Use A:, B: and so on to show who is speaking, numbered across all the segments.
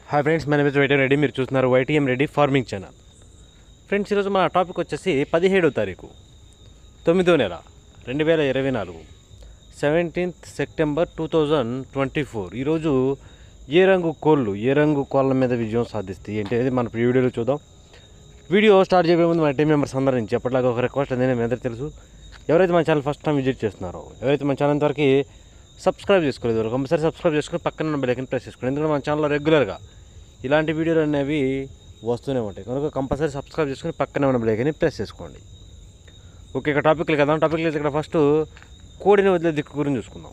A: hi friends మన మీద YTM Reddy మీరు చూస్తున్నారు YTM Reddy farming channel friends ఈరోజు మన టాపిక్ వచ్చేసి పదిహేడవ తారీఖు తొమ్మిదో నెల రెండు వేల ఇరవై నాలుగు seventeenth September two thousand twenty four ఈరోజు ఏ రంగు కోళ్ళు ఏ రంగు కోళ్ళ మీద విజయం సాధిస్తాయి ఏంటి అనేది మన ఈ వీడియోలో చూద్దాం వీడియో స్టార్ట్ చేయబోయే ముందు మన టీం మెంబర్స్ అందరి నుంచి ఎప్పటిలాగా ఒక రిక్వెస్ట్ అనేది మీ అందరికీ తెలుసు ఎవరైతే మన ఛానల్ ఫస్ట్ టైం విజిట్ చేస్తున్నారో ఎవరైతే మన ఛానల్ ఇంతవరకు సబ్స్క్రైబ్ చేసుకోలేదు వాళ్ళు కంపల్సరీ సబ్స్క్రైబ్ చేసుకుని పక్కన ఉన్న బెల్ ప్రెస్ చేసుకోండి ఎందుకంటే మన ఛానల్లో రెగ్యులర్గా ఇలాంటి వీడియోలు అనేవి వస్తూనే ఉంటాయి కనుక కంపల్సరీ సబ్స్క్రైబ్ చేసుకుని పక్కనే ఉన్న బెల్ ప్రెస్ చేసుకోండి ఓకే ఇక టాపిక్లు కదా టాపిక్లు ఇక్కడ ఫస్ట్ కోడిని వదిలే దిక్కు గురించి చూసుకుందాం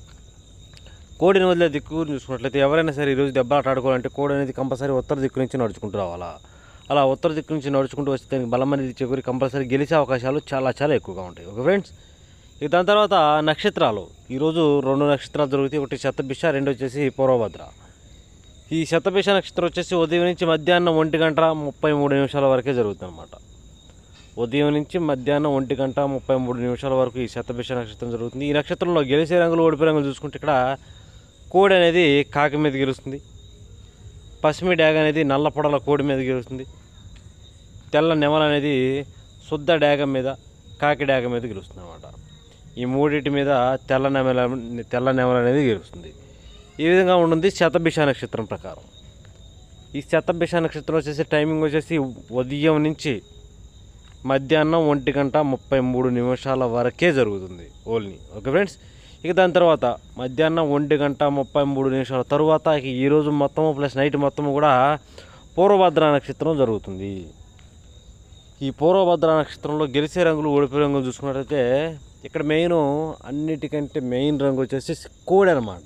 A: కోడిని వదిలే దిక్కు గురించి చూసుకున్నట్లయితే ఎవరైనా సరే ఈరోజు దెబ్బలాట ఆడుకోవాలంటే కోడి అనేది కంపల్సరీ ఉత్తర దిక్కు నుంచి నడుచుకుంటూ రావాలా అలా ఉత్తర దిక్కు నుంచి నడుచుకుంటూ వస్తే దానికి బలం అనేది చేకూరి కంపల్సరీ గెలిచే అవకాశాలు చాలా చాలా ఎక్కువగా ఉంటాయి ఓకే ఫ్రెండ్స్ ఇక దాని తర్వాత నక్షత్రాలు ఈరోజు రెండు నక్షత్రాలు దొరుకుతాయి ఒకటి శతభిష రెండు వచ్చేసి పూర్వభద్ర ఈ శతభిష నక్షత్రం వచ్చేసి ఉదయం నుంచి మధ్యాహ్నం ఒంటి గంట ముప్పై మూడు నిమిషాల వరకే జరుగుతుంది అనమాట ఉదయం నుంచి మధ్యాహ్నం ఒంటి గంట ముప్పై మూడు నిమిషాల వరకు ఈ శతభిష నక్షత్రం జరుగుతుంది ఈ నక్షత్రంలో గెలిచే రంగులు ఓడిపోయే రంగులు చూసుకుంటే ఇక్కడ కోడి అనేది కాకి మీద గెలుస్తుంది పసిమి డ్యాగ్ అనేది నల్ల పొడల కోడి మీద గెలుస్తుంది తెల్ల నెమల అనేది శుద్ధ డ్యాగ మీద కాకి డ్యాగ మీద గెలుస్తుంది అనమాట ఈ మూడింటి మీద తెల్ల నెమల తెల్ల నెమల అనేది గెలుస్తుంది ఈ విధంగా ఉంటుంది శతభిష నక్షత్రం ప్రకారం ఈ శతభిష నక్షత్రం వచ్చేసి టైమింగ్ వచ్చేసి ఉదయం నుంచి మధ్యాహ్నం ఒంటి గంట ముప్పై మూడు నిమిషాల వరకే జరుగుతుంది ఓన్లీ ఓకే ఫ్రెండ్స్ ఇక దాని తర్వాత మధ్యాహ్నం ఒంటి గంట ముప్పై మూడు నిమిషాల తర్వాత ఇక ఈరోజు మొత్తము ప్లస్ నైట్ మొత్తము కూడా పూర్వభద్ర నక్షత్రం జరుగుతుంది ఈ పూర్వభద్ర నక్షత్రంలో గెలిచే రంగులు ఓడిపోయే రంగులు చూసుకున్నట్లయితే ఇక్కడ మెయిన్ అన్నిటికంటే మెయిన్ రంగు వచ్చేసి కోడి అనమాట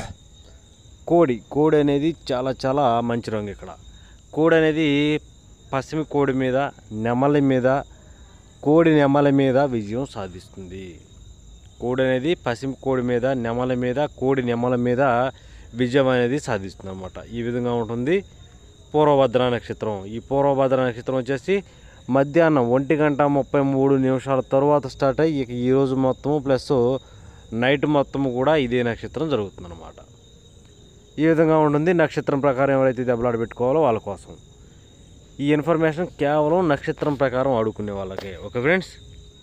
A: కోడి కోడి అనేది చాలా చాలా మంచి రంగు ఇక్కడ కోడి అనేది పసిమి కోడి మీద నెమలి మీద కోడి నెమల మీద విజయం సాధిస్తుంది కోడి అనేది పసిమి కోడి మీద నెమల మీద కోడి నెమల మీద విజయం అనేది సాధిస్తుంది అనమాట ఈ విధంగా ఉంటుంది పూర్వభద్ర నక్షత్రం ఈ పూర్వభద్ర నక్షత్రం వచ్చేసి మధ్యాహ్నం ఒంటి గంట ముప్పై మూడు నిమిషాల తర్వాత స్టార్ట్ అయ్యి ఇక ఈరోజు మొత్తము ప్లస్ నైట్ మొత్తము కూడా ఇదే నక్షత్రం జరుగుతుంది అనమాట ఈ విధంగా ఉంటుంది నక్షత్రం ప్రకారం ఎవరైతే దెబ్బలాట పెట్టుకోవాలో వాళ్ళ కోసం ఈ ఇన్ఫర్మేషన్ కేవలం నక్షత్రం ప్రకారం ఆడుకునే వాళ్ళకే ఓకే ఫ్రెండ్స్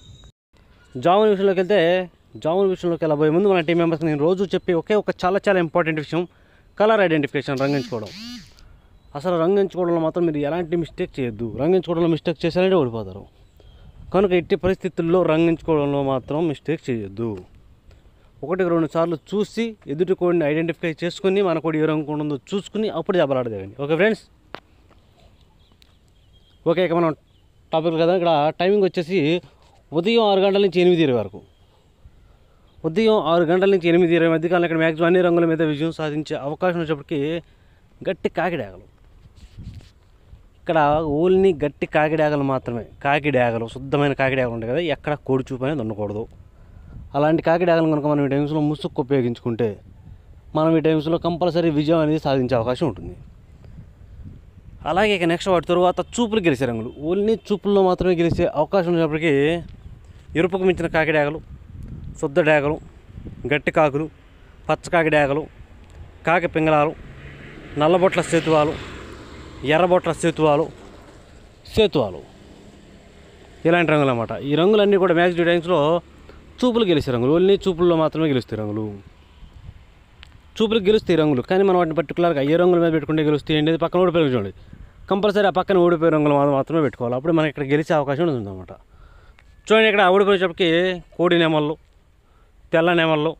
A: జామున్ విషయంలోకి వెళ్తే జామున్ విషయంలోకి వెళ్ళబోయే ముందు మన టీం మెంబర్స్ నేను రోజు చెప్పి ఒకే ఒక చాలా చాలా ఇంపార్టెంట్ విషయం కలర్ ఐడెంటిఫికేషన్ రంగించుకోవడం అసలు రంగించుకోవడంలో మాత్రం మీరు ఎలాంటి మిస్టేక్ చేయొద్దు రంగించుకోవడంలో మిస్టేక్ చేశారంటే ఓడిపోతారు కనుక ఎట్టి పరిస్థితుల్లో రంగించుకోవడంలో మాత్రం మిస్టేక్ చేయొద్దు ఒకటికి రెండు సార్లు చూసి ఎదుటి కోడిని ఐడెంటిఫై చేసుకుని మన కోడి ఏ రంగు ఉందో చూసుకుని అప్పుడు దెబ్బలాడదేవండి ఓకే ఫ్రెండ్స్ ఓకే ఇక మనం టాపిక్ కదా ఇక్కడ టైమింగ్ వచ్చేసి ఉదయం ఆరు గంటల నుంచి ఎనిమిది ఇరవై వరకు ఉదయం ఆరు గంటల నుంచి ఎనిమిది ఇరవై మధ్య కాలం ఇక్కడ మ్యాక్సిమం అన్ని రంగుల మీద విజయం సాధించే అవకాశం వచ్చేప్పటికి గట్టి కాకిడాగలు ఇక్కడ ఓన్లీ గట్టి కాకిడాగలు మాత్రమే కాకిడాగలు శుద్ధమైన కాకిడాగలు ఉంటాయి కదా ఎక్కడ కోడి చూపు అనేది ఉండకూడదు అలాంటి కాకిడాగలు కనుక మనం ఈ టైమ్స్లో ముసుక్కు ఉపయోగించుకుంటే మనం ఈ టైమ్స్లో కంపల్సరీ విజయం అనేది సాధించే అవకాశం ఉంటుంది అలాగే ఇక నెక్స్ట్ వాటి తరువాత చూపులు గెలిచే రంగులు ఓన్లీ చూపుల్లో మాత్రమే గెలిచే అవకాశం ఉన్నప్పటికీ ఎరుపుకు మించిన కాకిడాగలు శుద్ధ డాగలు గట్టి కాకులు పచ్చ కాకిడాగలు కాకి పింగళాలు నల్లబొట్ల సేతువాలు ఎర్రబొట్ల సేతువాలు సేతువాలు ఇలాంటి రంగులు అన్నమాట ఈ రంగులన్నీ కూడా మ్యాక్స్ టైమ్స్లో చూపులు గెలిచే రంగులు ఓన్లీ చూపుల్లో మాత్రమే గెలుస్తాయి రంగులు చూపులకు గెలుస్తాయి రంగులు కానీ మనం వాటిని పర్టికులర్గా ఏ రంగుల మీద పెట్టుకుంటే గెలుస్తాయి అనేది పక్కన ఓడిపోయి చూడండి కంపల్సరీ ఆ పక్కన ఓడిపోయే రంగులు మాత్రం- మాత్రమే పెట్టుకోవాలి అప్పుడు మనకి ఇక్కడ గెలిచే అవకాశం ఉంటుంది అనమాట చూడండి ఇక్కడ ఓడిపోయేటప్పటికి కోడి నెమళ్ళు తెల్ల నెమళ్ళు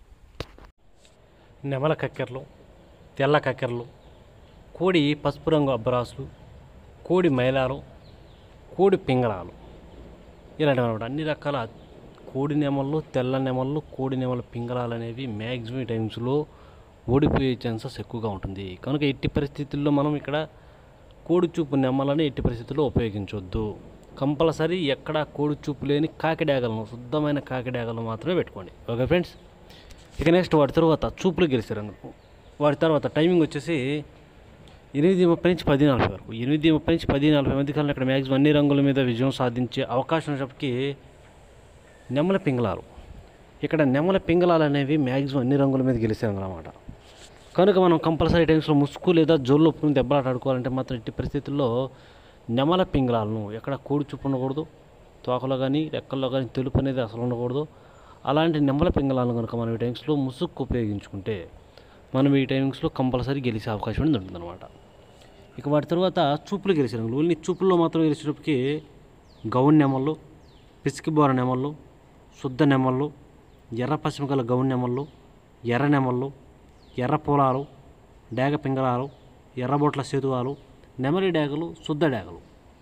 A: నెమల కక్కెరలు తెల్ల కక్కెరలు కోడి పసుపు రంగు అబ్బరాసులు కోడి మైలాలు కోడి పింగళాలు ఇలాంటివి అనమాట అన్ని రకాల కోడి నెమళ్ళు తెల్ల నెమళ్ళు కోడి నెమల పింగళాలు అనేవి మ్యాక్సిమం టైమ్స్లో ఓడిపోయే ఛాన్సెస్ ఎక్కువగా ఉంటుంది కనుక ఎట్టి పరిస్థితుల్లో మనం ఇక్కడ కోడి చూపు నెమ్మలని ఎట్టి పరిస్థితుల్లో ఉపయోగించవద్దు కంపల్సరీ ఎక్కడ కోడి చూపు లేని కాకిడాగలను శుద్ధమైన కాకిడాగలను మాత్రమే పెట్టుకోండి ఓకే ఫ్రెండ్స్ ఇక నెక్స్ట్ వాటి తర్వాత చూపులు గెలిచే రంగులు వాటి తర్వాత టైమింగ్ వచ్చేసి ఎనిమిది ముప్పై నుంచి పది నలభై వరకు ఎనిమిది ముప్పై నుంచి పది నలభై మధ్య కాలంలో ఇక్కడ మ్యాక్సిమం అన్ని రంగుల మీద విజయం సాధించే అవకాశం ఉన్నప్పటికీ నెమల పింగళాలు ఇక్కడ నెమల పింగళాలు అనేవి మ్యాక్సిమం అన్ని రంగుల మీద గెలిచే రంగులు అన్నమాట కనుక మనం కంపల్సరీ టైమ్స్లో ముసుగు లేదా జోల్లో ఒప్పుకుని దెబ్బలాట ఆడుకోవాలంటే మాత్రం ఎట్టి పరిస్థితుల్లో నెమల పింగళాలను ఎక్కడ కోడి చూపు ఉండకూడదు తోకలో కానీ రెక్కల్లో కానీ తెలుపు అనేది అసలు ఉండకూడదు అలాంటి నెమల పింగళాలను కనుక మనం ఈ టైమ్స్లో ముసుగు ఉపయోగించుకుంటే మనం ఈ టైమింగ్స్లో కంపల్సరీ గెలిచే అవకాశం అనేది ఉంటుందన్నమాట ఇక వాటి తర్వాత చూపులు గెలిచిన రంగులు ఓన్లీ చూపుల్లో మాత్రం గెలిచేటప్పటికి గౌన్ నెమళ్ళు పిసికిబోర నెమళ్ళు శుద్ధ నెమళ్ళు ఎర్ర పశ్చిమ గల గౌన్ నెమళ్ళు ఎర్ర నెమళ్ళు ఎర్ర పొలాలు డేగ పింగళాలు ఎర్రబొట్ల సేతువాలు నెమలి డేగలు శుద్ధ డేగలు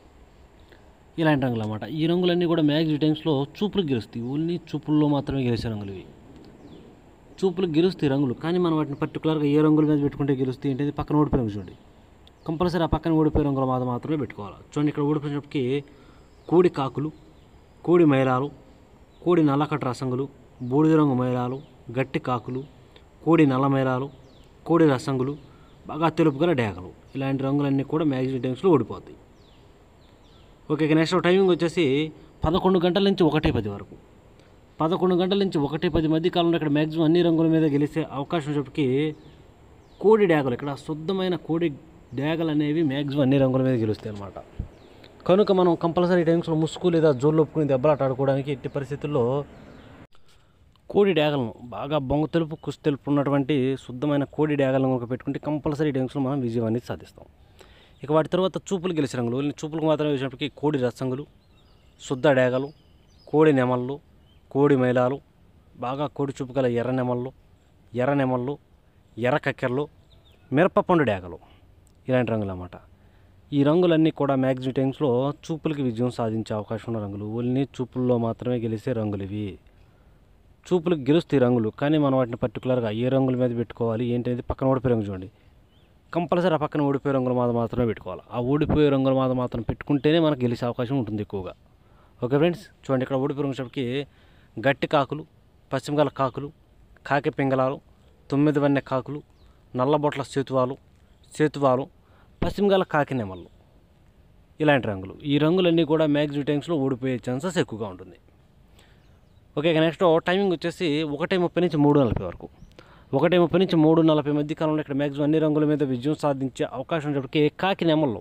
A: ఇలాంటి రంగులు అన్నమాట ఈ రంగులన్నీ కూడా మ్యాక్సిమం టైమ్స్లో చూపులకు గెలుస్తాయి ఓన్లీ చూపుల్లో మాత్రమే గెలిచే రంగులు ఇవి చూపులకు గెలుస్తాయి రంగులు కానీ మనం వాటిని పర్టికులర్గా ఏ రంగుల మీద పెట్టుకుంటే గెలుస్తాయి ఏంటి పక్కన ఓడిపోయి రంగు చూడండి కంపల్సరీ ఆ పక్కన ఓడిపోయే రంగుల మీద మాత్రమే పెట్టుకోవాలి చూడండి ఇక్కడ ఓడిపోయినప్పటికీ కోడి కాకులు కోడి మైలాలు కోడి నల్లకట్ట రసంగులు బూడిద రంగు మైలాలు గట్టి కాకులు కోడి నల్ల మైలాలు కోడి రసంగులు బాగా తెలుపు గల డేగలు ఇలాంటి రంగులన్నీ కూడా మ్యాక్సిమం టైమ్స్లో ఓడిపోతాయి ఓకే ఇక నెక్స్ట్ టైమింగ్ వచ్చేసి పదకొండు గంటల నుంచి ఒకటి పది వరకు పదకొండు గంటల నుంచి ఒకటి పది మధ్య కాలంలో ఇక్కడ మ్యాక్సిమం అన్ని రంగుల మీద గెలిచే అవకాశం వచ్చేప్పటికి కోడి డేగలు ఇక్కడ శుద్ధమైన కోడి డేగలు అనేవి మ్యాక్సిమం అన్ని రంగుల మీద గెలుస్తాయి అన్నమాట కనుక మనం కంపల్సరీ టైమ్స్లో ముసుగు లేదా జోళ్ళు ఒప్పుకుని దెబ్బలాట ఆడుకోవడానికి ఎట్టి పరిస్థితుల్లో కోడి డేగలను బాగా బొంగ తెలుపు కుసి తెలుపు ఉన్నటువంటి శుద్ధమైన కోడి డేగలను కనుక పెట్టుకుంటే కంపల్సరీ టైమ్స్లో మనం విజయం అనేది సాధిస్తాం ఇక వాటి తర్వాత చూపులు గెలిచిన రంగులు ఓన్లీ చూపులకు మాత్రమే వేసినప్పటికీ కోడి రసంగులు శుద్ధ డేగలు కోడి నెమళ్ళు కోడి మైలాలు బాగా కోడి చూపు గల ఎర్ర నెమళ్ళు ఎర్ర నెమళ్ళు ఎర్ర కక్కెరలు మిరపపండు డేగలు ఇలాంటి రంగులు అన్నమాట ఈ రంగులన్నీ కూడా మ్యాక్సిమం టైమ్స్లో చూపులకి విజయం సాధించే అవకాశం ఉన్న రంగులు ఓన్లీ చూపుల్లో మాత్రమే గెలిచే రంగులు ఇవి చూపులకు గెలుస్తాయి రంగులు కానీ మనం వాటిని పర్టికులర్గా ఏ రంగుల మీద పెట్టుకోవాలి ఏంటనేది పక్కన ఓడిపోయే రంగు చూడండి కంపల్సరీ ఆ పక్కన ఓడిపోయే రంగుల మీద మాత్రమే పెట్టుకోవాలి ఆ ఓడిపోయే రంగుల మీద మాత్రం పెట్టుకుంటేనే మనకు గెలిచే అవకాశం ఉంటుంది ఎక్కువగా ఓకే ఫ్రెండ్స్ చూడండి ఇక్కడ ఓడిపోయే రంగుకి గట్టి కాకులు పశ్చిమగల కాకులు కాకి పింగళాలు తొమ్మిది వన్నె కాకులు నల్లబొట్ల సేతువాలు సేతువాలు పశ్చిమగల కాకి నెమళ్ళు ఇలాంటి రంగులు ఈ రంగులన్నీ కూడా మ్యాక్సిమం టైమ్స్లో ఓడిపోయే ఛాన్సెస్ ఎక్కువగా ఉంటుంది ఓకే ఇక నెక్స్ట్ టైమింగ్ వచ్చేసి ఒకటి ముప్పై నుంచి మూడు నలభై వరకు ఒకటి ముప్పై నుంచి మూడు నలభై మధ్య కాలంలో ఇక్కడ మ్యాక్సిమం అన్ని రంగుల మీద విజయం సాధించే అవకాశం ఉన్నప్పటికీ కాకి నెమల్లో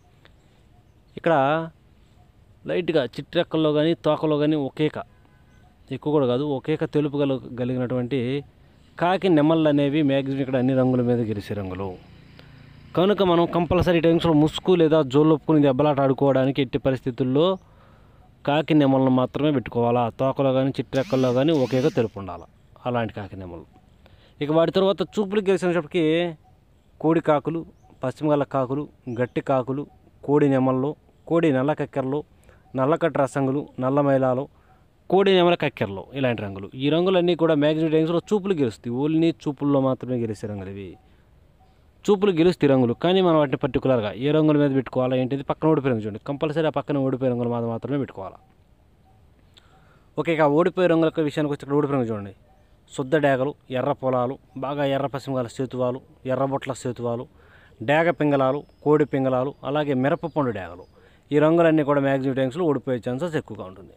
A: ఇక్కడ లైట్గా చిట్రెక్కల్లో కానీ తోకలో కానీ ఒకేక ఎక్కువ కూడా కాదు ఒకేక తెలుపు గల కలిగినటువంటి కాకి నెమళ్ళు అనేవి మ్యాక్సిమం ఇక్కడ అన్ని రంగుల మీద గెలిచే రంగులు కనుక మనం కంపల్సరీ టైమ్స్లో ముసుగు లేదా జోలొప్పుకుని దెబ్బలాట ఆడుకోవడానికి ఎట్టి పరిస్థితుల్లో కాకి నెమలను మాత్రమే పెట్టుకోవాలా తోకలో కానీ చిట్రెక్కల్లో కానీ ఒకేక తెలుపు ఉండాలి అలాంటి కాకి నెమలు ఇక వాటి తర్వాత చూపులు గెలిచినప్పటికీ కోడి కాకులు పశ్చిమగల కాకులు గట్టి కాకులు కోడి నెమళ్ళు కోడి నల్ల కక్కెరలు నల్లకట్ట రసంగులు నల్ల మైలాలు కోడి నెమల కక్కెరలు ఇలాంటి రంగులు ఈ రంగులన్నీ కూడా మ్యాక్సిమం టైమ్స్లో చూపులు గెలుస్తాయి ఓన్లీ చూపుల్లో మాత్రమే గెలిచే రంగులు ఇవి చూపులు గెలుస్తాయి రంగులు కానీ మనం వాటిని పర్టికులర్గా ఏ రంగుల మీద పెట్టుకోవాలా ఏంటిది పక్కన ఓడిపోయి రంగు చూడండి కంపల్సరీ ఆ పక్కన ఓడిపోయే రంగుల మీద మాత్రమే పెట్టుకోవాలా ఓకే ఇక ఓడిపోయే రంగుల యొక్క విషయానికి వచ్చి ఇక్కడ ఓడిపోయే రంగు చూడండి శుద్ధ డేగలు ఎర్ర పొలాలు బాగా ఎర్ర పశ్చిమగల సేతువాలు ఎర్రబొట్ల సేతువాలు డేగ పింగళాలు కోడి పింగళాలు అలాగే మిరప పండు డేగలు ఈ రంగులన్నీ కూడా మ్యాక్సిమం టైమ్స్లో ఓడిపోయే ఛాన్సెస్ ఎక్కువగా ఉంటుంది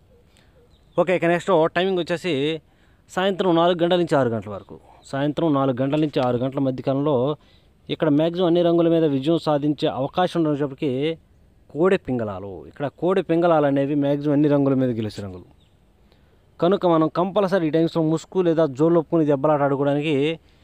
A: ఓకే ఇక నెక్స్ట్ టైమింగ్ వచ్చేసి సాయంత్రం నాలుగు గంటల నుంచి ఆరు గంటల వరకు సాయంత్రం నాలుగు గంటల నుంచి ఆరు గంటల మధ్యకాలంలో ఇక్కడ మ్యాక్సిమం అన్ని రంగుల మీద విజయం సాధించే అవకాశం ఉన్నప్పటికీ కోడి పింగళాలు ఇక్కడ కోడి పింగళాలు అనేవి మ్యాక్సిమం అన్ని రంగుల మీద గెలిచే రంగులు కనుక మనం కంపల్సరీ ఈ టైమ్స్లో ముసుగు లేదా జోలొప్పుకుని దెబ్బలాట ఆడుకోవడానికి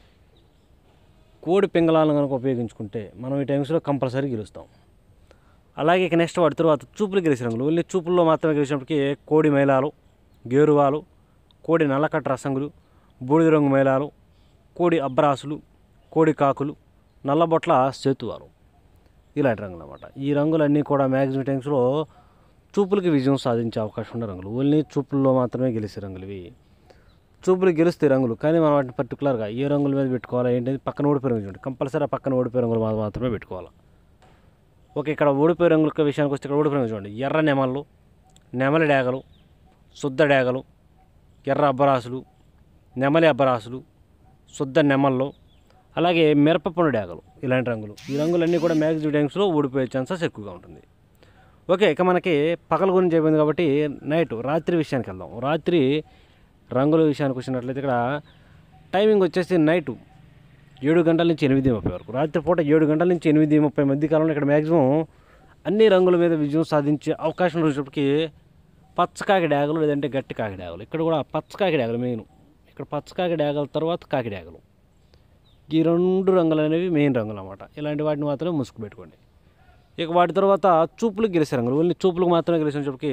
A: కోడి పింగళాలను కనుక ఉపయోగించుకుంటే మనం ఈ టైమ్స్లో కంపల్సరీ గెలుస్తాం అలాగే ఇక నెక్స్ట్ వాటి తర్వాత చూపులు గెలిచే రంగులు ఓన్లీ చూపుల్లో మాత్రమే గెలిచినప్పటికీ కోడి మైలాలు గేరువాలు కోడి నల్లకట్ట రసంగులు బూడిద రంగు మైలాలు కోడి అబ్బరాసులు కోడి కాకులు నల్లబొట్ల సేతువాలు ఇలాంటి రంగులు అన్నమాట ఈ రంగులన్నీ కూడా మ్యాక్సిమం టైమ్స్లో చూపులకి విజయం సాధించే అవకాశం ఉన్న రంగులు ఓన్లీ చూపుల్లో మాత్రమే గెలిచే రంగులు ఇవి చూపులు గెలుస్తాయి రంగులు కానీ మనం వాటిని పర్టికులర్గా ఏ రంగుల మీద పెట్టుకోవాలా ఏంటంటే పక్కన ఓడిపోయే రంగులు చూడండి కంపల్సరీ ఆ పక్కన ఓడిపోయే రంగులు మా- మాత్రమే పెట్టుకోవాలి ఓకే ఇక్కడ ఓడిపోయే రంగుల యొక్క విషయానికి వస్తే ఇక్కడ ఓడిపోయే రంగులు చూడండి ఎర్ర నెమళ్ళు నెమలి డేగలు శుద్ధ డేగలు ఎర్ర అబ్బరాసులు నెమలి అబ్బరాసులు శుద్ధ నెమళ్ళు అలాగే మిరపపండు డేగలు ఇలాంటి రంగులు ఈ రంగులన్నీ కూడా మ్యాక్సిమం టైమ్స్లో ఓడిపోయే ఛాన్సెస్ ఎక్కువగా ఉంటుంది ఓకే ఇక మనకి పగల గురించి అయిపోయింది కాబట్టి నైట్ రాత్రి విషయానికి వెళ్దాం రాత్రి రంగుల విషయానికి వచ్చినట్లయితే ఇక్కడ టైమింగ్ వచ్చేసి నైట్ ఏడు గంటల నుంచి ఎనిమిది ముప్పై వరకు రాత్రిపూట ఏడు గంటల నుంచి ఎనిమిది ముప్పై మధ్య కాలంలో ఇక్కడ మ్యాక్సిమం అన్ని రంగుల మీద విజయం సాధించే అవకాశం వచ్చేటప్పటికి పచ్చ కాకి డ్యాగలు లేదంటే గట్టి కాకి డ్యాగలు ఇక్కడ కూడా పచ్చ కాకి డ్యాగలు మెయిన్ ఇక్కడ పచ్చ కాకి డ్యాగల తర్వాత కాకి డ్యాగలు ఈ రెండు రంగులు అనేవి మెయిన్ రంగులు అన్నమాట ఇలాంటి వాటిని మాత్రమే ముసుగు పెట్టుకోండి ఇక వాటి తర్వాత చూపులకు గెలిచే రంగులు ఓన్లీ చూపులకు మాత్రమే గెలిచినప్పటికీ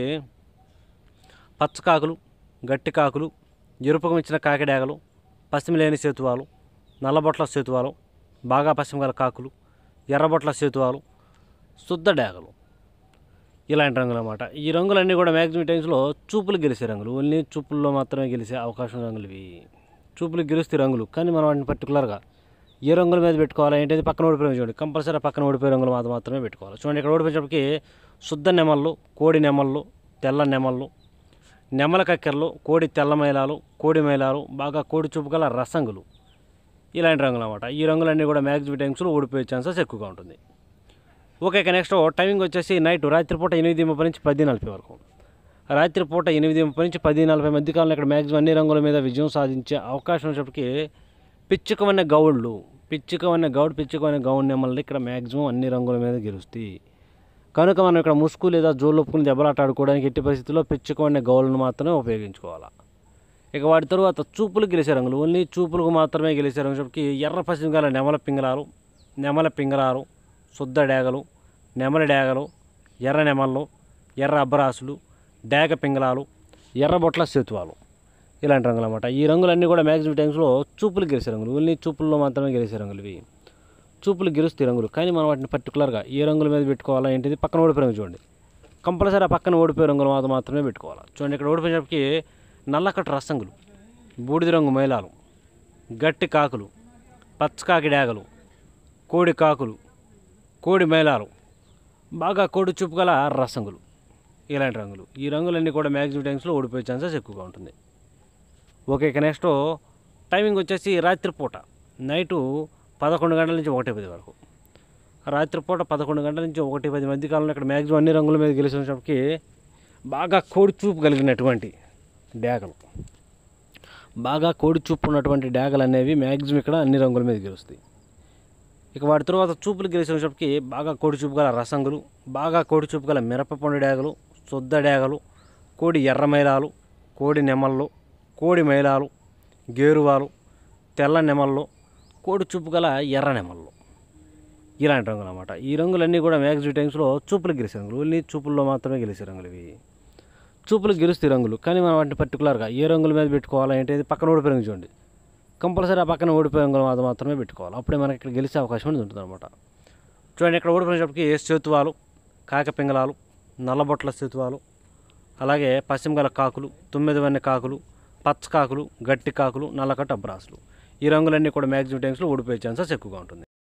A: పచ్చ కాకులు గట్టి కాకులు ఎరుపుకం ఇచ్చిన కాకి డ్యాగలు పశ్చిమ లేని సేతువాలు నల్లబొట్ల సేతువాలు బాగా పశ్చిమ గల కాకులు ఎర్రబొట్ల సేతువాలు శుద్ధ డ్యాగలు ఇలాంటి రంగులు అన్నమాట ఈ రంగులన్నీ కూడా మ్యాక్సిమం టైమ్స్లో చూపులు గెలిచే రంగులు ఓన్లీ చూపుల్లో మాత్రమే గెలిచే అవకాశం రంగులు ఇవి చూపులు గెలుస్తే రంగులు కానీ మనం వాటిని పర్టికులర్గా ఏ రంగుల మీద పెట్టుకోవాలి ఏంటంటే పక్కన ఓడిపోయిన చూడండి కంపల్సరీ పక్కన ఓడిపోయే రంగులు మాత్రం మాత్రమే పెట్టుకోవాలి చూడండి ఇక్కడ ఓడిపోయేటప్పటికి శుద్ధ నెమళ్ళు కోడి నెమళ్ళు తెల్ల నెమళ్ళు నెమల కక్కెరలు కోడి తెల్ల మైలాలు కోడి మైలాలు బాగా కోడి చూపు గల రసంగులు ఇలాంటి రంగులు అన్నమాట ఈ రంగులన్నీ కూడా మ్యాక్సిమం టైమ్స్లో ఓడిపోయే ఛాన్సెస్ ఎక్కువగా ఉంటుంది ఓకే ఇక నెక్స్ట్ టైమింగ్ వచ్చేసి నైట్ రాత్రిపూట ఎనిమిది ముప్పై నుంచి పది నలభై వరకు రాత్రిపూట ఎనిమిది ముప్పై నుంచి పది నలభై మధ్య కాలంలో ఇక్కడ మ్యాక్సిమం అన్ని రంగుల మీద విజయం సాధించే అవకాశం వచ్చేప్పటికి పిచ్చుకవన్న గౌళ్ళు పిచ్చుకవన్న గౌడ్ పిచ్చుకవన్న గౌడ్ నెమ్మల్ని ఇక్కడ మ్యాక్సిమం అన్ని రంగుల మీద గెలుస్తాయి కనుక మనం ఇక్కడ ముసుగు లేదా జోలు ఒప్పుకుని దెబ్బలాట ఆడుకోవడానికి ఎట్టి పరిస్థితుల్లో పిచ్చుకవన్న గౌళ్ళను మాత్రమే ఉపయోగించుకోవాలి ఇక వాటి తరువాత చూపులు గెలిచే రంగులు ఓన్లీ చూపులకు మాత్రమే గెలిచే రంగు చెప్పి ఎర్ర పశ్చిమ గల నెమల పింగళాలు నెమల పింగళాలు శుద్ధ డేగలు నెమల డేగలు ఎర్ర నెమళ్ళు ఎర్ర అబ్బరాసులు డేగ పింగళాలు ఎర్ర బొట్ల సేతువాలు ఇలాంటి రంగులు అన్నమాట ఈ రంగులన్నీ కూడా మ్యాక్సిమం టైమ్స్లో చూపులు గెలిచే రంగులు ఓన్లీ చూపుల్లో మాత్రమే గెలిచే రంగులు ఇవి చూపులు గెలుస్తాయి రంగులు కానీ మనం వాటిని పర్టికులర్గా ఏ రంగుల మీద పెట్టుకోవాలా ఏంటిది పక్కన ఓడిపోయే రంగు చూడండి కంపల్సరీ ఆ పక్కన ఓడిపోయే రంగులు మాత్రం మాత్రమే పెట్టుకోవాలి చూడండి ఇక్కడ ఓడిపోయేటప్పటికి నల్లకట్టు రసంగులు బూడిద రంగు మైలాలు గట్టి కాకులు పచ్చకాకి డాగలు కోడి కాకులు కోడి మైలాలు బాగా కోడి చూపు గల రసంగులు ఇలాంటి రంగులు ఈ రంగులన్నీ కూడా మ్యాక్సిమం టైమ్స్లో ఓడిపోయే ఛాన్సెస్ ఎక్కువగా ఉంటుంది ఓకే ఇక నెక్స్ట్ టైమింగ్ వచ్చేసి రాత్రిపూట నైటు పదకొండు గంటల నుంచి ఒకటి పది వరకు రాత్రిపూట పదకొండు గంటల నుంచి ఒకటి పది మధ్య కాలంలో ఇక్కడ మ్యాక్సిమం అన్ని రంగుల మీద గెలిచినప్పటికీ బాగా కోడి చూపు కలిగినటువంటి డ్యాగలు బాగా కోడి చూపు ఉన్నటువంటి డ్యాగలు అనేవి మ్యాక్సిమం ఇక్కడ అన్ని రంగుల మీద గెలుస్తాయి ఇక వాటి తర్వాత చూపులు గెలిచినప్పటికీ బాగా కోడి చూపు గల రసంగులు బాగా కోడి చూపు గల మిరపపండు డ్యాగలు శుద్ధ డ్యాగలు కోడి ఎర్ర మైలాలు కోడి నెమళ్ళు కోడి మైలాలు గేరువాలు తెల్ల నెమళ్ళు కోడి చూపు గల ఎర్ర నెమళ్ళు ఇలాంటి రంగులు అన్నమాట ఈ రంగులన్నీ కూడా మ్యాక్సిమం టైమ్స్లో చూపులు గెలిచే రంగులు ఓన్లీ చూపుల్లో మాత్రమే గెలిచే రంగులు ఇవి చూపులు గెలుస్తాయి రంగులు కానీ మనం వాటిని పర్టికులర్గా ఏ రంగుల మీద పెట్టుకోవాలా ఏంటి పక్కన ఓడిపోయి రంగు చూడండి కంపల్సరీ ఆ పక్కన ఓడిపోయే రంగులు మాత్రం మాత్రమే పెట్టుకోవాలి అప్పుడే మనకి ఇక్కడ గెలిచే అవకాశం అనేది ఉంటుంది అనమాట చూడండి ఇక్కడ ఓడిపోయినప్పటికీ సేతువాలు కాక పింగళాలు నల్లబొట్ల సేతువాలు అలాగే పశ్చిమ గల కాకులు తొమ్మిది వన్నె కాకులు పచ్చ కాకులు గట్టి కాకులు నల్లకట్ట అబ్రాసులు ఈ రంగులన్నీ కూడా మ్యాక్సిమం టైమ్స్లో ఓడిపోయే ఛాన్సెస్ ఎక్కువగా ఉంటుంది